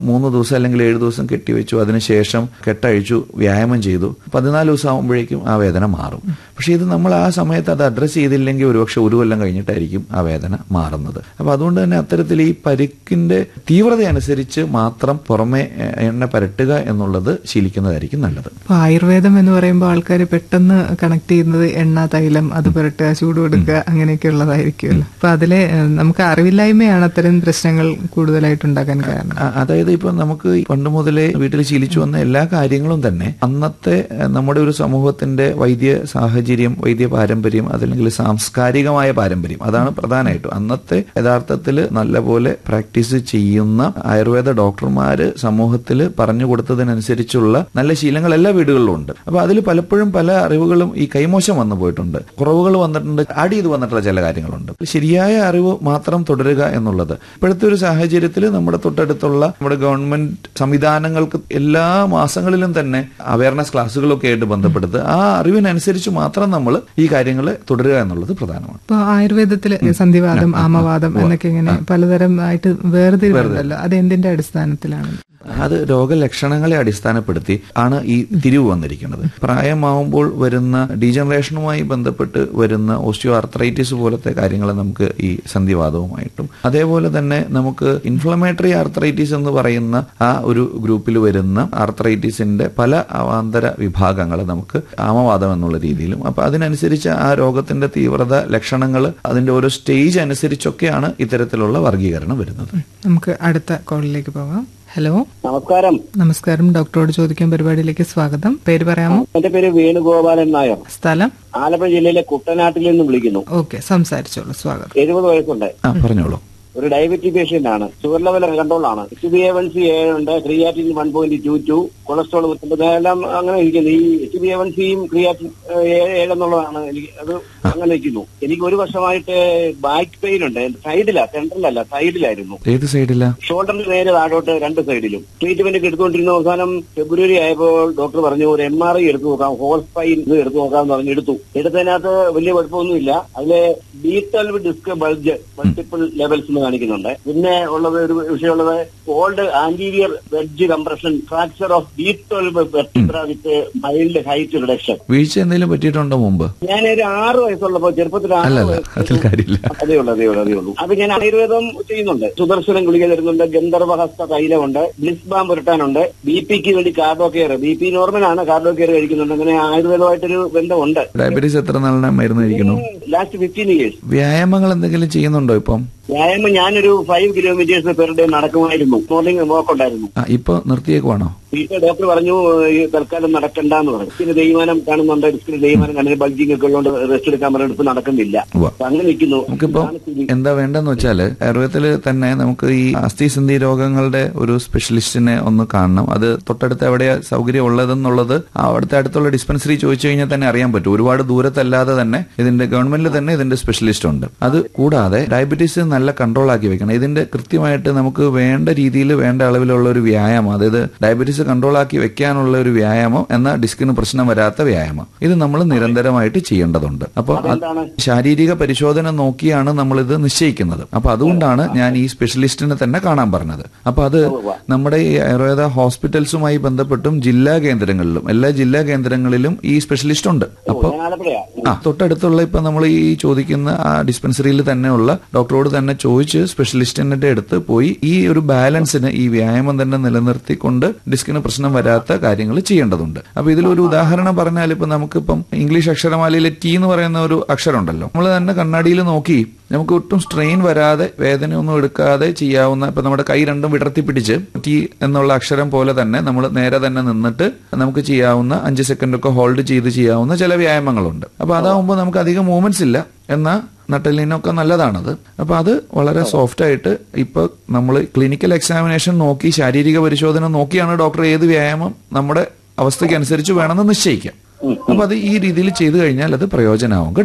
മൂന്ന് ദിവസം അല്ലെങ്കിൽ ഏഴ് ദിവസം കെട്ടിവെച്ചു അതിനുശേഷം കെട്ടഴിച്ചു വ്യായാമം ചെയ്തു പതിനാല് ദിവസം ആകുമ്പോഴേക്കും ആ വേദന മാറും പക്ഷെ ഇത് നമ്മൾ ആ സമയത്ത് അത് അഡ്രസ്സ് ചെയ്തില്ലെങ്കിൽ ഒരുപക്ഷെ ഒരു കൊല്ലം കഴിഞ്ഞിട്ടായിരിക്കും ആ വേദന മാറുന്നത് അപ്പൊ അതുകൊണ്ട് തന്നെ അത്തരത്തിൽ ഈ പരിക്കിന്റെ തീവ്രത അനുസരിച്ച് മാത്രം പുറമെ എ- എണ്ണ പരട്ടുക എന്നുള്ളത് ശീലിക്കുന്നതായിരിക്കും നല്ലത് അപ്പൊ ആയുർവേദം എന്ന് പറയുമ്പോൾ ആൾക്കാർ പെട്ടെന്ന് കണക്ട് ചെയ്യുന്നത് എണ്ണ തൈലം അത് പുരട്ടുക ചൂട് കൊടുക്കുക അങ്ങനെയൊക്കെ ഉള്ളതായിരിക്കുമല്ലോ അപ്പൊ അതിലെ ഏഹ്, നമുക്ക് അറിവില്ലായ്മയാണ് അത്തരം പ്രശ്നങ്ങൾ കൂടുതലായിട്ട് ഉണ്ടാക്കാൻ കാരണം അ- അതായത് ഇപ്പൊ നമുക്ക് ഈ പണ്ട് മുതലേ വീട്ടിൽ ശീലിച്ചു വന്ന എല്ലാ കാര്യങ്ങളും തന്നെ അന്നത്തെ എഹ്, നമ്മുടെ ഒരു സമൂഹത്തിന്റെ വൈദ്യ സാഹചര്യം വൈദ്യ പാരമ്പര്യം അതല്ലെങ്കിൽ സാംസ്കാരികമായ പാരമ്പര്യം അതാണ് പ്രധാനമായിട്ടും അന്നത്തെ യഥാർത്ഥത്തിൽ നല്ലപോലെ പ്രാക്ടീസ് ചെയ്യുന്ന ആയുർവേദ ഡോക്ടർമാര് സമൂഹത്തിൽ പറഞ്ഞു കൊടുത്തതിനനുസരിച്ചുള്ള നല്ല ശീലങ്ങൾ എല്ലാ വീടുകളിലും ഉണ്ട് അപ്പൊ അതിൽ പലപ്പോഴും പല അറിവുകളും ഈ കൈമോശം വന്നു പോയിട്ടുണ്ട് കുറവുകൾ വന്നിട്ടുണ്ട് ആഡ് ചെയ്ത് വന്നിട്ടുള്ള ചില കാര്യങ്ങളുണ്ട് ശരിയായ അറിവ് മാത്രം തുടരുക എന്നുള്ളത് ഇപ്പോഴത്തെ ഒരു സാഹചര്യത്തിൽ നമ്മുടെ തൊട്ടടുത്തുള്ള നമ്മുടെ ഗവൺമെന്റ് സംവിധാനങ്ങൾക്ക് എല്ലാ മാസങ്ങളിലും തന്നെ അവയർനെസ് ക്ലാസ്സുകളൊക്കെ ആയിട്ട് ബന്ധപ്പെടുത്ത് ആ അറിവിനനുസരിച്ച് മാത്രം നമ്മൾ ഈ കാര്യങ്ങൾ തുടരുക എന്നുള്ളത് പ്രധാനമാണ് ഇപ്പൊ ആയുർവേദത്തില് സന്ധിവാദം ആമവാദം എന്നൊക്കെ ഇങ്ങനെ പലതരം ആയിട്ട് വേർതിരിവുണ്ടല്ലോ അത് എന്തിന്റെ അടിസ്ഥാനത്തിലാണ് അത് രോഗലക്ഷണങ്ങളെ അടിസ്ഥാനപ്പെടുത്തി ആണ് ഈ തിരിവ് വന്നിരിക്കുന്നത് പ്രായമാവുമ്പോൾ വരുന്ന ഡീജനറേഷനുമായി ബന്ധപ്പെട്ട് വരുന്ന ഓസ്റ്റിയോ ആർത്രൈറ്റിസ് പോലത്തെ കാര്യങ്ങൾ നമുക്ക് ഈ സന്ധിവാദവുമായിട്ടും അതേപോലെ തന്നെ നമുക്ക് ഇൻഫ്ലമേറ്ററി ആർത്രൈറ്റിസ് എന്ന് പറയുന്ന ആ ഒരു ഗ്രൂപ്പിൽ വരുന്ന ആർത്രൈറ്റിസിന്റെ പല അവാന്തര വിഭാഗങ്ങൾ നമുക്ക് ആമവാദം എന്നുള്ള രീതിയിലും അപ്പൊ അതിനനുസരിച്ച് ആ രോഗത്തിന്റെ തീവ്രത ലക്ഷണങ്ങൾ അതിന്റെ ഓരോ സ്റ്റേജ് അനുസരിച്ചൊക്കെയാണ് ഇത്തരത്തിലുള്ള വർഗീകരണം വരുന്നത് നമുക്ക് അടുത്ത കോളിലേക്ക് പോകാം ഹലോ നമസ്കാരം നമസ്കാരം ഡോക്ടറോട് ചോദിക്കാൻ പരിപാടിയിലേക്ക് സ്വാഗതം പേര് പറയാമോ എന്റെ പേര് വേണുഗോപാലൻ നായർ സ്ഥലം ആലപ്പുഴ ജില്ലയിലെ കുട്ടനാട്ടിൽ നിന്ന് വിളിക്കുന്നു ഓക്കെ സംസാരിച്ചോളൂ സ്വാഗതം എഴുപത് വയസ്സുണ്ട് ആ പറഞ്ഞോളൂ ഒരു ഡയബറ്റിക് പേഷ്യന്റ് ആണ് ഷുഗർ ലെവൽ കൺട്രോൾ ആണ് H B A one C ഉണ്ട് creatinine one point two two cholesterol എല്ലാം അങ്ങനെ ഇരിക്കുന്നു ഈ എച്ച് ബി എ വൺ സിയും ക്രിയാറ്റിൻ ഏഴെന്നുള്ളതാണ് എനിക്ക് അത് അങ്ങനെ ഇരിക്കുന്നു എനിക്ക് ഒരു വർഷമായിട്ട് ബാക്ക് പെയിൻ ഉണ്ട് സൈഡിലാ സെൻട്രലല്ല സൈഡിലായിരുന്നു ഏത് സൈഡിലാ ഷോൾഡറിന് നേരെ താഴോട്ട് രണ്ട് സൈഡിലും ട്രീറ്റ്മെന്റ് ഒക്കെ എടുത്തുകൊണ്ടിരുന്ന അവസാനം ഫെബ്രുവരി ആയപ്പോൾ ഡോക്ടർ പറഞ്ഞു ഒരു എം ആർ ഐ എടുത്തു നോക്കാം ഹോൾ സ്പൈൻ ഇത് എടുത്തു നോക്കാമെന്ന് പറഞ്ഞു എടുത്തു എടുത്തതിനകത്ത് വലിയ കുഴപ്പമൊന്നുമില്ല അതിലെ B twelve disc bulge multiple levels എന്ന് കാണിക്കുന്നുണ്ട് പിന്നെ ഉള്ളത് ഒരു വിഷയമുള്ളത് old anterior wedge compression fracture of B twelve vertebra with mild height reduction വീഴ്ച എന്തെങ്കിലും പറ്റിയിട്ടുണ്ടോ മുമ്പ് ഞാൻ ഒരു ആറ് വയസ്സുള്ളപ്പോ ചെറുപ്പത്തിൽ ആറ് അല്ലല്ല അതിൽ കാര്യമില്ല അതേ ഉള്ളൂ അതേ ഉള്ളൂ അതേ ഉള്ളൂ അപ്പൊ ഞാൻ ആയുർവേദം ചെയ്യുന്നുണ്ട് സുദർശനം ഗുളിക തരുന്നുണ്ട് ഗന്ധർവഹസ്ത തൈലമുണ്ട് ബ്ലിസ് ബാം പുരട്ടാനുണ്ട് ബി പിക്ക് വേണ്ടി കാർഡോ കെയർ ബി പി നോർമൽ ആണ് കാർഡോ കെയർ കഴിക്കുന്നുണ്ട് അങ്ങനെ ആയുർവേദമായിട്ടൊരു ബന്ധമുണ്ട് ഡയബറ്റീസ് എത്ര നാളിനാ മരുന്ന് കഴിക്കുന്നു ലാസ്റ്റ് ഫിഫ്റ്റീൻ ഇയേഴ്സ് വ്യായാമങ്ങൾ എന്തെങ്കിലും ചെയ്യുന്നുണ്ടോ ഇപ്പം വ്യായാമം ഞാനൊരു ഫൈവ് കിലോമീറ്റേഴ്സ് പെർ ഡേ നടക്കുമായിരുന്നു മോർണിംഗ് വാക്ക് ഉണ്ടായിരുന്നു ആ ഇപ്പൊ നിർത്തിയേക്കുവാണോ വീട്ടിൽ ഡോക്ടർ പറഞ്ഞു ഈ തൽക്കാലം നടക്കണ്ടെന്ന് പറഞ്ഞു പിന്നെ തേയ്മാനം കാണുന്നുണ്ട് ഡിസ്കിന് തേയ്മാനം കാണുന്ന ബൾജിങ് ഒക്കെ ഉള്ളതുകൊണ്ട് റെസ്റ്റ് എടുക്കാൻ പറഞ്ഞിട്ട് ഇപ്പൊ നടക്കുന്നില്ല ഉവ്വ. അപ്പൊ അങ്ങനെ നിൽക്കുന്നു നമുക്കിപ്പോ ഇതാണ് സ്ഥിതി. എന്താ വേണ്ടെന്ന് വെച്ചാല് ആയുർവേദത്തിൽ തന്നെ നമുക്ക് ഈ അസ്ഥിസന്ധി രോഗങ്ങളുടെ ഒരു സ്പെഷ്യലിസ്റ്റിനെ ഒന്ന് കാണണം അത് തൊട്ടടുത്ത് എവിടെയാ സൗകര്യം ഉള്ളതെന്നുള്ളത് അവിടുത്തെ അടുത്തുള്ള ഡിസ്പെൻസറി ചോദിച്ചു കഴിഞ്ഞാൽ തന്നെ അറിയാൻ പറ്റും ഒരുപാട് ദൂരത്തല്ലാതെ തന്നെ ഇതിന്റെ ഗവൺമെന്റിൽ തന്നെ ഇതിന്റെ സ്പെഷ്യലിസ്റ്റ് ഉണ്ട് അത് കൂടാതെ ഡയബറ്റീസ് നല്ല കൺട്രോൾ ആക്കി വെക്കണം ഇതിന്റെ കൃത്യമായിട്ട് നമുക്ക് വേണ്ട രീതിയിൽ വേണ്ട അളവിലുള്ള ഒരു വ്യായാമം അതായത് ഡയബറ്റീസ് കൺട്രോൾ ആക്കി വെക്കാനുള്ള ഒരു വ്യായാമം എന്ന ഡിസ്കിന് പ്രശ്നം വരാത്ത വ്യായാമം ഇത് നമ്മൾ നിരന്തരമായിട്ട് ചെയ്യേണ്ടതുണ്ട് അപ്പോൾ അതെന്താണ്? ശാരീരിക പരിശോധന നോക്കിയാണ് നമ്മൾ ഇത് നിശ്ചയിക്കുന്നത് അപ്പൊ അതുകൊണ്ടാണ് ഞാൻ ഈ സ്പെഷ്യലിസ്റ്റിനെ തന്നെ കാണാൻ പറഞ്ഞത് അപ്പൊ അത് നമ്മുടെ ഈ ആയുർവേദ ഹോസ്പിറ്റൽസുമായി ബന്ധപ്പെട്ടും ജില്ലാ കേന്ദ്രങ്ങളിലും എല്ലാ ജില്ലാ കേന്ദ്രങ്ങളിലും ഈ സ്പെഷ്യലിസ്റ്റ് ഉണ്ട് അപ്പൊ ഞാൻ ആലപ്പുഴയാ ആ തൊട്ടടുത്തുള്ള ഇപ്പൊ നമ്മൾ ഈ ചോദിക്കുന്ന ആ ഡിസ്പെൻസറിയിൽ തന്നെയുള്ള ഡോക്ടറോട് തന്നെ ചോദിച്ച് സ്പെഷ്യലിസ്റ്റിന്റെ അടുത്ത് പോയി ഈ ഒരു ബാലൻസിന് ഈ വ്യായാമം തന്നെ നിലനിർത്തിക്കൊണ്ട് ഡിസ്കിന് പ്രശ്നം വരാത്ത കാര്യങ്ങൾ ചെയ്യേണ്ടതുണ്ട് അപ്പൊ ഇതിലൊരു ഉദാഹരണം പറഞ്ഞാൽ ഇപ്പൊ നമുക്കിപ്പം ഇംഗ്ലീഷ് അക്ഷരമാലയിലെ ടി എന്ന് പറയുന്ന ഒരു അക്ഷരം ഉണ്ടല്ലോ നമ്മൾ തന്നെ കണ്ണാടിയിൽ നോക്കി നമുക്ക് ഒട്ടും സ്ട്രെയിൻ വരാതെ വേദനയൊന്നും എടുക്കാതെ ചെയ്യാവുന്ന ഇപ്പൊ നമ്മുടെ കൈ രണ്ടും വിടർത്തി പിടിച്ച് ടി എന്നുള്ള അക്ഷരം പോലെ തന്നെ നമ്മൾ നേരെ തന്നെ നിന്നിട്ട് നമുക്ക് ചെയ്യാവുന്ന അഞ്ച് സെക്കൻഡ് ഒക്കെ ഹോൾഡ് ചെയ്ത് ചെയ്യാവുന്ന ചില വ്യായാമങ്ങളുണ്ട് അപ്പൊ അതാവുമ്പോൾ നമുക്ക് അധികം മൂവ്മെന്റ്സ് ഇല്ല എന്നാൽ നട്ടലിനൊക്കെ നല്ലതാണത് അപ്പൊ അത് വളരെ സോഫ്റ്റ് ആയിട്ട് ഇപ്പൊ നമ്മൾ ക്ലിനിക്കൽ എക്സാമിനേഷൻ നോക്കി ശാരീരിക പരിശോധന നോക്കിയാണ് ഡോക്ടർ ഏത് വ്യായാമം നമ്മുടെ അവസ്ഥയ്ക്ക് അനുസരിച്ച് വേണമെന്ന് നിശ്ചയിക്കാം അപ്പൊ അത് ഈ രീതിയിൽ ചെയ്തു കഴിഞ്ഞാൽ അത് പ്രയോജനമാവും കേട്ടോ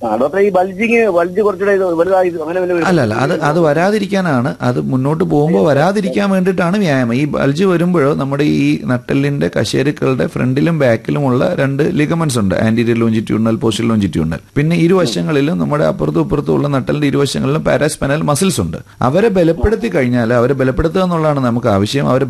ആ ഡോക്ടർ ഈ ബൾജിങ് ബൾജ് കുറച്ചുകൂടെ ഇത് വലുതായി അങ്ങനെ വല്ല അല്ല അല്ല അത് അത് വരാതിരിക്കാനാണ് അത് മുന്നോട്ട് പോകുമ്പോൾ വരാതിരിക്കാൻ വേണ്ടിയിട്ടാണ് വ്യായാമം ഈ ബൾജ് വരുമ്പോഴോ നമ്മുടെ ഈ നട്ടെല്ലിന്റെ കശേരുക്കളുടെ ഫ്രണ്ടിലും ബാക്കിലുമുള്ള രണ്ട് ലിഗമെന്റ്സ് ഉണ്ട് ആന്റീരിയർ ലോഞ്ചിറ്റ്യൂണൽ പോസ്റ്റൽ ലോഞ്ചിറ്റ്യൂണൽ പിന്നെ ഇരുവശങ്ങളിലും നമ്മുടെ അപ്പുറത്തും ഇപ്പുറത്തും ഉള്ള നട്ടലിന്റെ ഇരുവശങ്ങളിലും പാരാസ്പെനൽ മസിൽസ് ഉണ്ട് അവരെ ബലപ്പെടുത്തി കഴിഞ്ഞാൽ അവരെ ബലപ്പെടുത്തുക എന്നുള്ളതാണ് നമുക്ക് ആവശ്യം അവരെ